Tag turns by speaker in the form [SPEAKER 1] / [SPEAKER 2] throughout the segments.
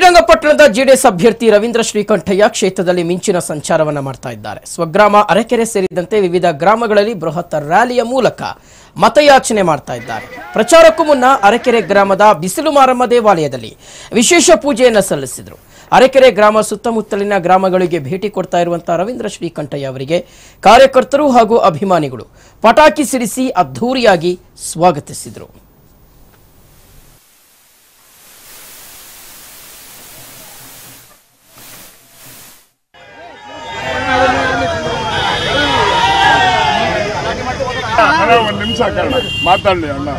[SPEAKER 1] ಶ್ರೀರಂಗಪಟ್ಟಣದ ಜೆಡಿಎಸ್ ಅಭ್ಯರ್ಥಿ ರವೀಂದ್ರ ಶ್ರೀಕಂಠಯ್ಯ ಕ್ಷೇತ್ರದಲ್ಲಿ ಮಿಂಚಿನ ಸಂಚಾರವನ್ನ ಮಾಡ್ತಾ ಇದ್ದಾರೆ ಸ್ವಗ್ರಾಮ ಅರಕೆರೆ ಸೇರಿದಂತೆ ವಿವಿಧ ಗ್ರಾಮಗಳಲ್ಲಿ ಬೃಹತ್ ರ್ಯಾಲಿಯ ಮೂಲಕ ಮತಯಾಚನೆ ಮಾಡ್ತಾ ಇದ್ದಾರೆ ಪ್ರಚಾರಕ್ಕೂ ಮುನ್ನ ಅರಕೆರೆ ಗ್ರಾಮದ ಬಿಸಿಲು ಮಾರಮ್ಮ ದೇವಾಲಯದಲ್ಲಿ ವಿಶೇಷ ಪೂಜೆಯನ್ನ ಸಲ್ಲಿಸಿದರು ಅರಕೆರೆ ಗ್ರಾಮ ಸುತ್ತಮುತ್ತಲಿನ ಗ್ರಾಮಗಳಿಗೆ ಭೇಟಿ ಕೊಡ್ತಾ ಇರುವಂತಹ ರವೀಂದ್ರ ಶ್ರೀಕಂಠಯ್ಯ ಅವರಿಗೆ ಕಾರ್ಯಕರ್ತರು ಹಾಗೂ ಅಭಿಮಾನಿಗಳು ಪಟಾಕಿ ಸಿಡಿಸಿ ಅದ್ಧೂರಿಯಾಗಿ ಸ್ವಾಗತಿಸಿದರು
[SPEAKER 2] ಅಣ್ಣ ಒಂದು ನಿಮಿಷ ಕಣ ಮಾತಾಡಲಿ ಅಣ್ಣ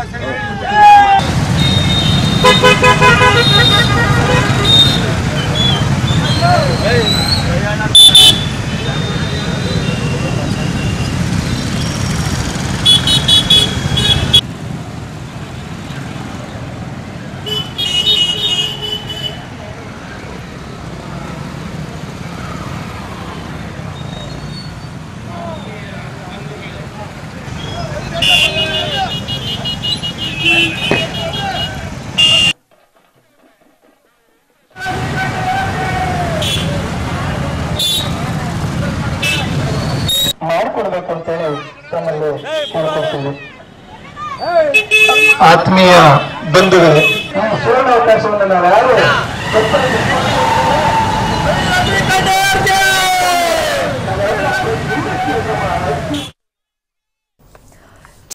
[SPEAKER 3] ಮಾಡಿಕೊಡ್ಬೇಕು ಅಂತೇಳಿ ತಮ್ಮಲ್ಲಿ ಕೇಳ್ಕೊಳ್ತೀವಿ ಆತ್ಮೀಯ ಬಂಧುಗಳೇ ಈ ಸುವರ್ಣ ಅವಕಾಶವನ್ನು ನಾವು ಯಾರು ತಪ್ಪಾಗಿ